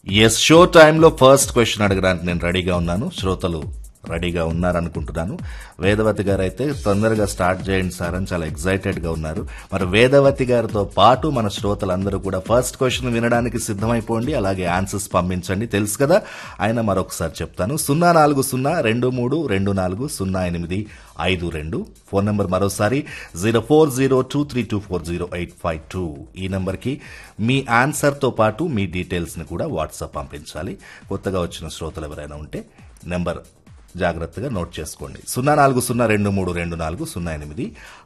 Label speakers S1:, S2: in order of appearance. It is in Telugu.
S1: ఎస్ షో టైంలో ఫస్ట్ క్వశ్చన్ అడగడానికి నేను రెడీగా ఉన్నాను శ్రోతలు రెడీగా ఉన్నారనుకుంటున్నాను వేదవతి గారు అయితే తొందరగా స్టార్ట్ చేయండి సార్ అని చాలా ఎక్సైటెడ్ గా ఉన్నారు మరి వేదవతి గారితో పాటు మన శ్రోతలందరూ కూడా ఫస్ట్ క్వశ్చన్ వినడానికి సిద్ధమైపోండి అలాగే ఆన్సర్స్ పంపించండి తెలుసు కదా ఆయన మరొకసారి చెప్తాను సున్నా నాలుగు సున్నా రెండు మూడు రెండు నాలుగు సున్నా ఎనిమిది ఐదు రెండు ఫోన్ నంబర్ మరోసారి zero four zero two three two four zero eight five two ఈ నంబర్కి మీ ఆన్సర్తో పాటు మీ డీటెయిల్స్ని కూడా వాట్సాప్ పంపించాలి కొత్తగా వచ్చిన శ్రోతలు ఎవరైనా ఉంటే నెంబర్ జాగ్రత్తగా నోట్ చేసుకోండి సున్నా నాలుగు సున్నా రెండు మూడు రెండు నాలుగు సున్నా ఎనిమిది